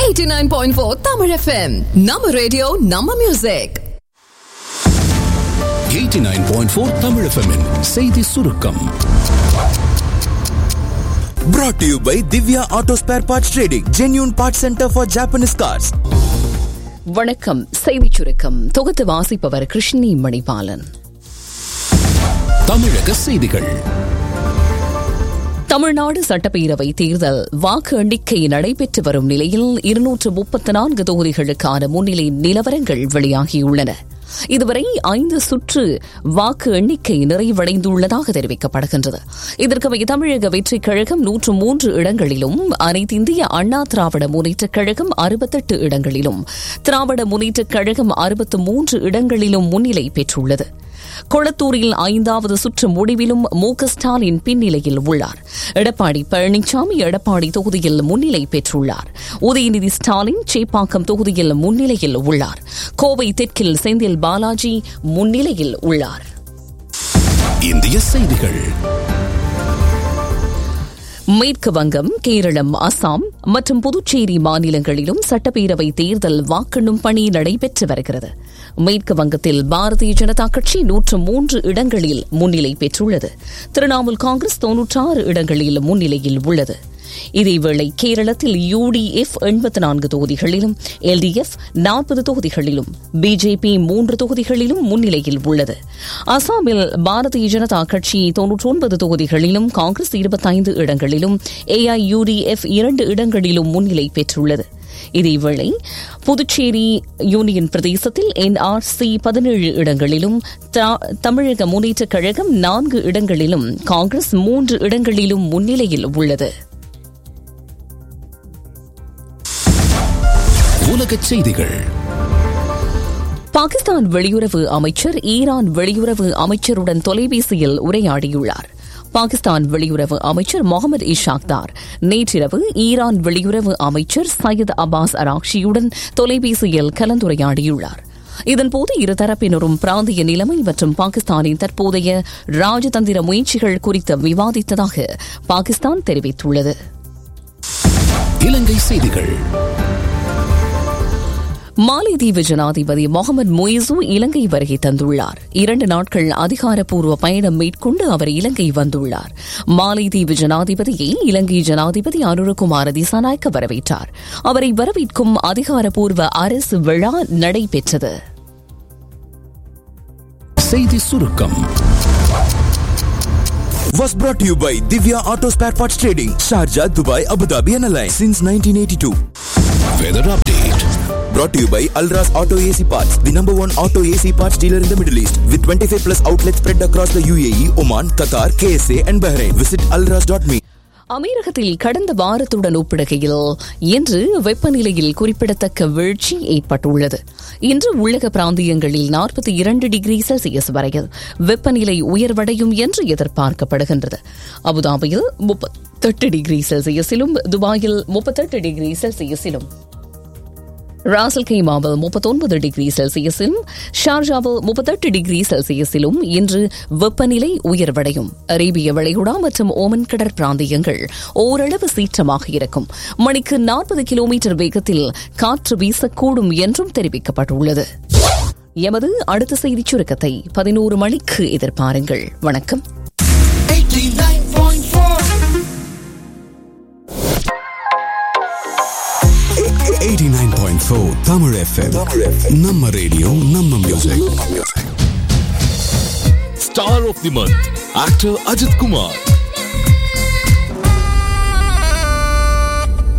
89.4 Tamil FM. நம்ம radio நம்ம music 89.4 Tamil FM -இன் செய்தி சுருக்கம் Brought to you by Divya Auto Spare Parts Trading, genuine parts center for Japanese cars. வணக்கம் செய்திச் சுருக்கம் தொகுத்து வாசிப்பவர் கிருஷ்ணி மணிபாலன் தமிழக செய்திகள் தமிழ்நாடு சட்டப்பேரவை தேர்தல் வாக்கு எண்ணிக்கை நடைபெற்று வரும் நிலையில் இருநூற்று முப்பத்தி நான்கு தொகுதிகளுக்கான முன்னிலை நிலவரங்கள் வெளியாகியுள்ளன இதுவரை ஐந்து சுற்று வாக்கு எண்ணிக்கை நிறைவடைந்துள்ளதாக தெரிவிக்கப்படுகின்றது இதற்கமைய தமிழக வெற்றிக் கழகம் நூற்று மூன்று இடங்களிலும் அனைத்து இந்திய அண்ணா திராவிட முன்னேற்றக் கழகம் அறுபத்தெட்டு இடங்களிலும் திராவிட முன்னேற்றக் கழகம் அறுபத்து மூன்று இடங்களிலும் முன்னிலை பெற்றுள்ளது கொளத்தூரில் ஐந்தாவது சுற்று முடிவிலும் மு க ஸ்டாலின் பின்னிலையில் உள்ளார் எடப்பாடி பழனிசாமி எடப்பாடி தொகுதியில் முன்னிலை பெற்றுள்ளார் உதயநிதி ஸ்டாலின் சேப்பாக்கம் தொகுதியில் முன்னிலையில் உள்ளார் கோவை தெற்கில் செந்தில் பாலாஜி முன்னிலையில் உள்ளார் இந்திய செய்திகள் மேற்கு வங்கம் கேரளம் அசாம் மற்றும் புதுச்சேரி மாநிலங்களிலும் சட்டப்பேரவை தேர்தல் வாக்கெண்ணும் பணி நடைபெற்று வருகிறது மேற்கு வங்கத்தில் பாரதிய ஜனதா கட்சி நூற்று மூன்று இடங்களில் முன்னிலை பெற்றுள்ளது திரிணாமுல் காங்கிரஸ் தொன்னூற்றாறு இடங்களில் முன்னிலையில் உள்ளது இதேவேளை கேரளத்தில் யுடிஎஃப் எண்பத்தி நான்கு தொகுதிகளிலும் எல்டிஎஃப் நாற்பது தொகுதிகளிலும் பிஜேபி மூன்று தொகுதிகளிலும் முன்னிலையில் உள்ளது அசாமில் பாரதிய ஜனதா கட்சி தொன்னூற்றி ஒன்பது தொகுதிகளிலும் காங்கிரஸ் இருபத்தைந்து இடங்களிலும் ஏஐயுடிஎஃப் இரண்டு இடங்களிலும் முன்னிலை பெற்றுள்ளது இதேவேளை புதுச்சேரி யூனியன் பிரதேசத்தில் என்ஆர்சி பதினேழு இடங்களிலும் தமிழக முன்னேற்றக் கழகம் நான்கு இடங்களிலும் காங்கிரஸ் மூன்று இடங்களிலும் முன்னிலையில் உள்ளது உலகச் செய்திகள் பாகிஸ்தான் வெளியுறவு அமைச்சர் ஈரான் வெளியுறவு அமைச்சருடன் தொலைபேசியில் உரையாடியுள்ளார் பாகிஸ்தான் வெளியுறவு அமைச்சர் முகமது இஷாக்தார் நேற்றிரவு ஈரான் வெளியுறவு அமைச்சர் சையத் அப்பாஸ் அராக்ஷியுடன் தொலைபேசியில் கலந்துரையாடியுள்ளார் இதன்போது இருதரப்பினரும் பிராந்திய நிலைமை மற்றும் பாகிஸ்தானின் தற்போதைய ராஜதந்திர முயற்சிகள் குறித்து விவாதித்ததாக பாகிஸ்தான் தெரிவித்துள்ளது இலங்கை செய்திகள் மாலைதீவு ஜனாதிபதி முகமது மொய்சு இலங்கை வருகை தந்துள்ளார் இரண்டு நாட்கள் அதிகாரப்பூர்வ பயணம் மேற்கொண்டு அவர் இலங்கை வந்துள்ளார் மாலைதீவு ஜனாதிபதியை இலங்கை ஜனாதிபதி அனுரகுமார திசாநாயக்க வரவேற்றார் அவரை வரவேற்கும் அதிகாரப்பூர்வ அரசு விழா நடைபெற்றது செய்தி சுருக்கம் Was brought to you by Divya Auto Spare Parts Trading, Sharjah, Dubai, Abu Dhabi, and Alliance since 1982. Weather update Brought to you by Alras Auto AC Parts, the number one auto AC parts dealer in the Middle East, with 25 plus outlets spread across the UAE, Oman, Qatar, KSA, and Bahrain. Visit alras.me. அமீரகத்தில் கடந்த வாரத்துடன் ஒப்பிடுகையில் இன்று வெப்பநிலையில் குறிப்பிடத்தக்க வீழ்ச்சி ஏற்பட்டுள்ளது இன்று உள்ளக பிராந்தியங்களில் நாற்பத்தி இரண்டு டிகிரி செல்சியஸ் வரையில் வெப்பநிலை உயர்வடையும் என்று எதிர்பார்க்கப்படுகின்றது அபுதாபியில் முப்பத்தெட்டு டிகிரி செல்சியஸிலும் துபாயில் முப்பத்தெட்டு டிகிரி செல்சியஸிலும் ராசல் கைமாவில் முப்பத்தொன்பது டிகிரி செல்சியஸிலும் ஷார்ஜாவில் முப்பத்தெட்டு டிகிரி செல்சியஸிலும் இன்று வெப்பநிலை உயர்வடையும் அரேபிய வளைகுடா மற்றும் ஓமன் கடற் பிராந்தியங்கள் ஓரளவு சீற்றமாக இருக்கும் மணிக்கு நாற்பது கிலோமீட்டர் வேகத்தில் காற்று வீசக்கூடும் என்றும் தெரிவிக்கப்பட்டுள்ளது எமது அடுத்த செய்திச் சுருக்கத்தை பதினோரு மணிக்கு எதிர்பாருங்கள் வணக்கம் 89.4 தமிழ் FM நம்ம ரேடியோ நம்ம music Star of the Month, actor Ajit Kumar.